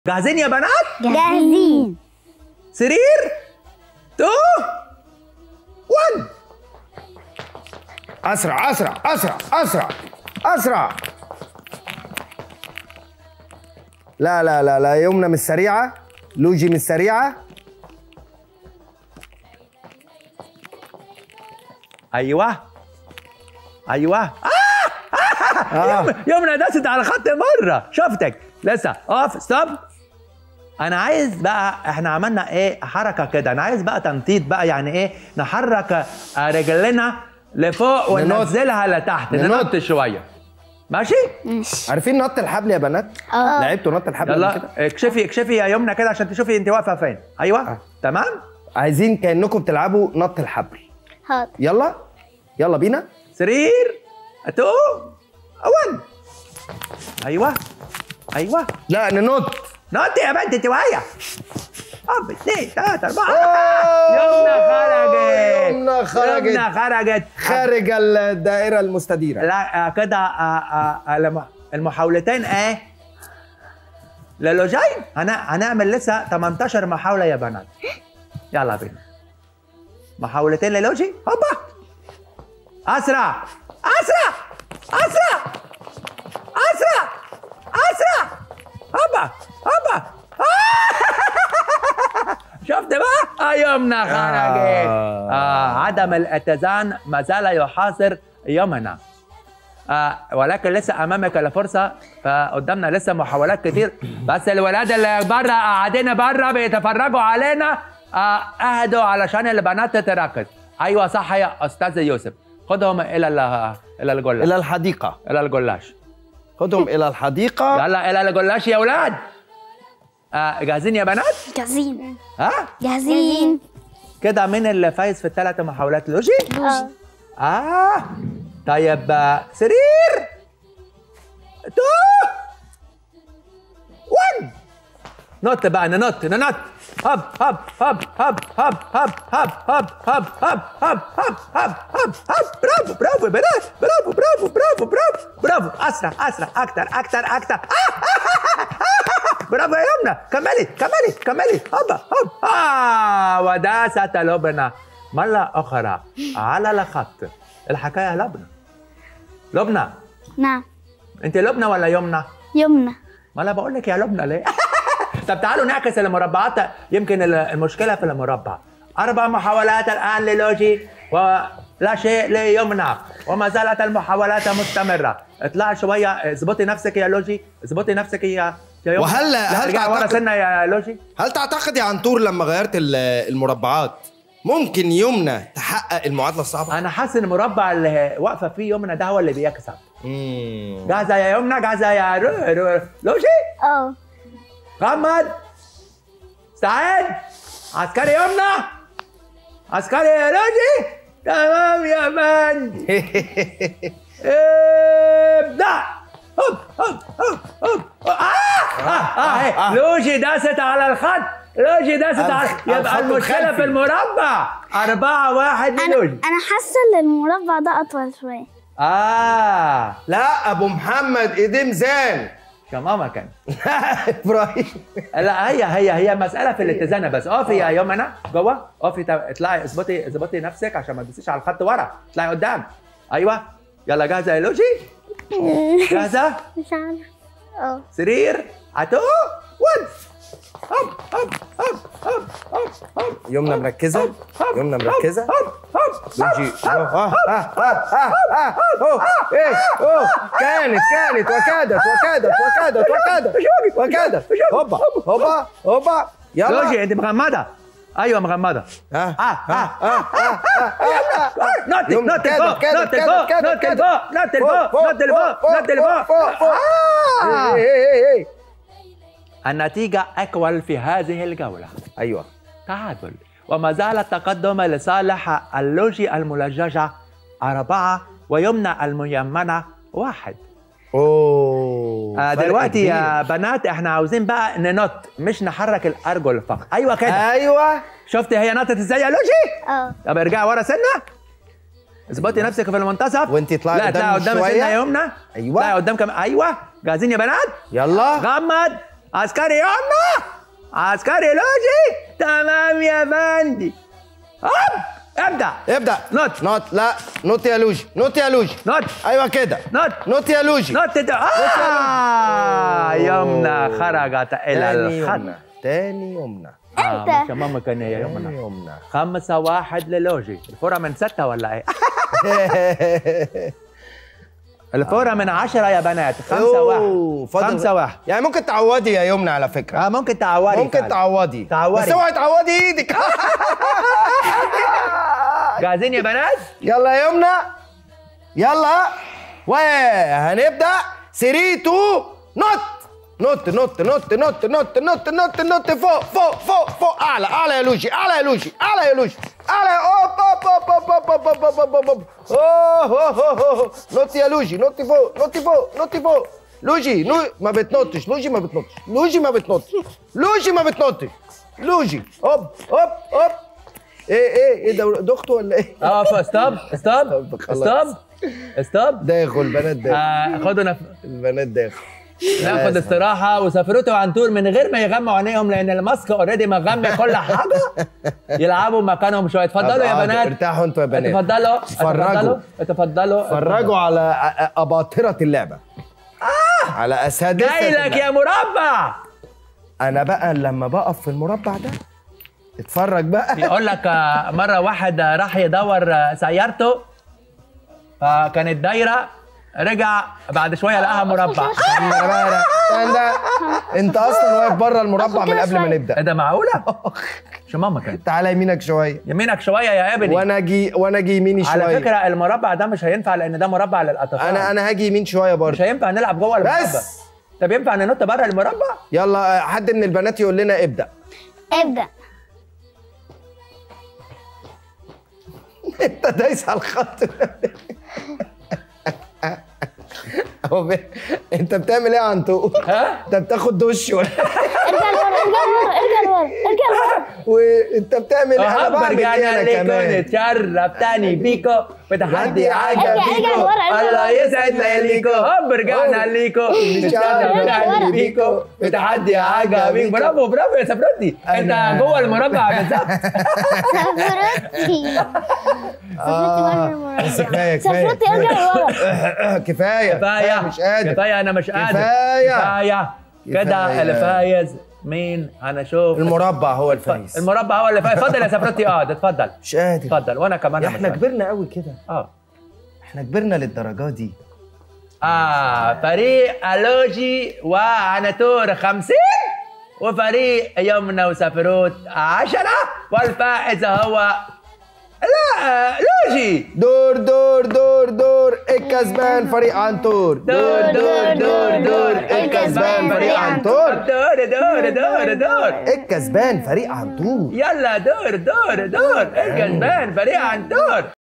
جاهزين يا بنات جاهزين سرير تو وان اسرع اسرع اسرع اسرع اسرع لا لا لا لا يمنى مش سريعه لوجي مش سريعه ايوه ايوه آه! آه. يوم يومنا دست على خط مره شفتك لسه اقف ستوب انا عايز بقى احنا عملنا ايه حركه كده انا عايز بقى تنطيط بقى يعني ايه نحرك آه، رجلنا لفوق ننط. وننزلها لتحت ننط. ننط شويه ماشي ماشي عارفين نط الحبل يا بنات اه لعبتوا نط الحبل قبل يلا كده اكشفي اكشفي يا يمنى كده عشان تشوفي انت واقفه فين ايوه آه. تمام عايزين كانكم بتلعبوا نط الحبل حاضر يلا يلا بينا سرير تو وان ايوه ايوه لا ننط نط يا بنت انت وهي اب اثنين ثلاثة أربعة أوه! يمنى خرجت يمنى خرجت. يمنى خرجت خارج الدائره المستديره لا آه، كده آه، آه، آه، الم- المحاولتين ايه للوجين هن- هنعمل لسه 18 محاولة يا بنات يلا بينا محاولتين للوجي هوبا أسرع أسرع أسرع أسرع أسرع هوبا هوبا شفت بقى؟ آه يمنى خرجت آه. آه عدم الاتزان ما زال يحاصر يومنا آه ولكن لسه امامك الفرصه فقدامنا لسه محاولات كتير بس الولاد اللي بره قاعدين بره بيتفرجوا علينا آه اهدوا علشان البنات تركز ايوه صح يا استاذ يوسف خدهم الى ال- الى الجلاش الى الحديقه الى الجلاش خدهم الى الحديقه يلا الى الجلاش يا اولاد آه جاهزين يا بنات جاهزين ها جاهزين كده مين اللي فايز في الثلاث محاولات لوجي اه آه طيب آه، سرير تو وان نط بقى ننط ننط هب هب هب هب هب هب هب هب هب هب هب هب هب هب هب برافو برافو يا بنات برافو برافو برافو برافو برافو اسرع اسرع اكتر اكتر اكتر برافو يا يمنى كملي كملي كملي هبا هب آه وداست لبنى مرة أخرى على الخط الحكاية لبنى لبنى نعم أنت لبنى ولا يمنى؟ يمنى ما أنا بقول لك يا لبنى ليه؟ طب تعالوا نعكس المربعات يمكن ال- المشكلة في المربع أربع محاولات الآن للوجي ولا شيء ليمنى وما زالت المحاولات مستمرة اطلع شوية اظبطي نفسك يا لوجي اظبطي نفسك يا يا يمنى وهل- لا، هل ارجعي ورا تعتقد- سنة يا لوجي هل تعتقد يا عنتور لما غيرت ال- المربعات ممكن يمنى تحقق المعادله الصعبه؟ أنا حاسس إن المربع اللي واقفة فيه يمنى ده هو اللي بيكسب مم. جاهزة يا يمنى جاهزة يا رو... رو... لوجي اه محمد استعد عسكري يمنى عسكري يا لوجي تمام يا بند ابدأ هوب هوب هوب هوب آه! آه! آه! آه! لوجي داست على الخط لوجي داست على الخ- يبقى الخط المشكلة الخلفي. في المربع أربعة واحد انا للوجي انا حاسه ان المربع ده اطول شويه آه لا ابو محمد ايديه ميزان شمامة كان ابراهيم لا هي هي هي مسألة في الاتزان بس اقفي يا يمنى جوه اقفي تا- اطلعي اظبطي اظبطي نفسك عشان ما تدوسيش على الخط ورا اطلعي قدام ايوه يلا جاهزة يا لوجي جاهزة مش عارفه اه سرير عتو ون هب هب هب هب هب هب يمنى مركزه هب، يمنى هب، مركزه هب هب لوجي اه اه اه اه اه أوه، ايه اوه كانت كانت وكادت وكادت وكادت وكادت وكادت هوبا هوبا هوبا يلا لوجي انت مغمضة ايوه مغمضة اه اه اه اه اه نط يمنى نط كادت، لفوق كادت، نط كادت، لفوق كادت، نط كادت. لفوق نط لفوق نط لفوق نط لفوق آه. إيه، إيه، إيه، إيه. النتيجة أكول في هذه الجولة ايوه تعادل وما زال التقدم لصالح اللوجي الملججة أربعة ويمنى الميمنة واحد اوه آه فرق دلوقتي يا كبير. بنات احنا عاوزين بقى ننط مش نحرك الأرجل فقط أيوة كده ايوه شفتي هي نطت ازاي يا لوجي؟ اه طب ارجعي ورا سنة اظبطي نفسك في المنتصف وانتي اطلعي لا قدام اطلعي قدام شوية. سنة يا يمنى أيوة. اطلعي قدام كمان أيوة جاهزين يا بنات؟ يلا غمض عسكري يما عسكري لوجي تمام يا فندي هوب ابدأ ابدا نط. نط لا نط يا لوجي نط يا لوجي نط ايوه كده نط نط يا لوجي نط د- آه يمنى خرجت إلى تاني الخط يمنى تاني يمنى آه أنت. مش ماما كان هي تاني يمنى يمنى خمسة واحد للوجي الفورة من ستة ولا ايه؟ الفورة من عشرة يا بنات خمسة أوه، واحد فاضل- خمسة واحد يعني ممكن تعودي يا يمنى على فكره اه ممكن تعوري ممكن فعلا. تعودي تعودي. بس اوعي تعودي ايدك جاهزين يا بنات؟ يلا يا يمنى يلا وهنبدا 3 2 نط نط نط نط نط نط نط نط نط فوق فوق فوق فوق اعلى اعلى يا لوجي اعلى يا لوجي اعلى يا لوجي اعلى اوب اوب اوب اوب اوب اوب اوب اوب اوب اوب اوه أوه، أوه، أوه. نط يا لوجي نط فوق نط فوق نط فوق لوجي لو ما بتنطش لوجي ما بتنطش لوجي ما بتنطش لوجي ما بتنطش لوجي اوب اوب اوب ايه ايه ايه ده دخته ولا ايه؟ اه ف- ستوب ستوب خلاص. ستوب ستوب داخل البنات داخل آه خدوا نف... البنات داخل ناخد استراحة وسافرتوا عن تور من غير ما يغموا عينيهم لأن الماسك اوريدي مغمي كل حاجة يلعبوا مكانهم شوية اتفضلوا يا طب بنات ارتاحوا انتوا يا بنات اتفضلوا اتفرجوا. اتفضلوا اتفضلوا اتفرجوا على أ- أ- اباطره اللعبه على اساتذه جاي لك اللعبة. يا مربع انا بقى لما بقف في المربع ده اتفرج بقى يقول لك آه، مرة واحد آه، راح يدور آه، سيارته فكانت دايرة رجع بعد شوية لقاها مربع استنى. انت اصلا واقف بره المربع من قبل ما ايه نبدا ده معقولة؟ شو ماما كانت تعالى يمينك شويه يمينك شوية يا ابني وانا اجي وانا اجي يميني شويه على فكرة المربع ده مش هينفع لأن ده مربع للأطفال انا انا هاجي يمين شويه مش برضه هينفع نلعب جوه المربع بس. طب ينفع ننط بره المربع؟ يلا حد من البنات يقول لنا ابدا ابدأ انت دايس على الخط هو بي- انت بتعمل ايه يا عنتو؟ ها؟ انت بتاخد دش ولا ارجع لورا ارجع لورا ارجع لورا وانت بتعمل ايه؟ انا أهب بعمل ايه رجعنا انا ليكو كمان؟ نتشرف تاني بيكو بتحدي ارجع- عجب ارجع بيكو لورا، ارجع الله لورا. يسعد لياليكو هب رجعنا ليكو نتشرف ارجع تاني لورا. بيكو بتحدي عجب بيكو برافو برافو يا سفرتي انت أنا- جوه المربع بالظبط سفرتي سفرتي بره المربع بس كفايه كفايه سفرتي ارجع لورا كفايه كفايه أنا مش قادر كفايه انا مش قادر كفاية. كفايه كده كفاية. الفايز مين هنشوف المربع هو الفايز المربع هو اللي فايز اتفضل يا سفرتي اه ده اتفضل مش قادر اتفضل وانا كمان يا مش احنا قادر. كبرنا قوي كده اه احنا كبرنا للدرجه دي آه فريق ألوجي وعنتور خمسين وفريق يمنى وسفروت عشرة والفائز هو لا آه، لوجي دور دور دور دور الكسبان فريق عنتور دور دور دور دور الكسبان فريق عنتور دور دور دور دور الكسبان فريق عنتور يلا دور دور دور الكسبان فريق عنتور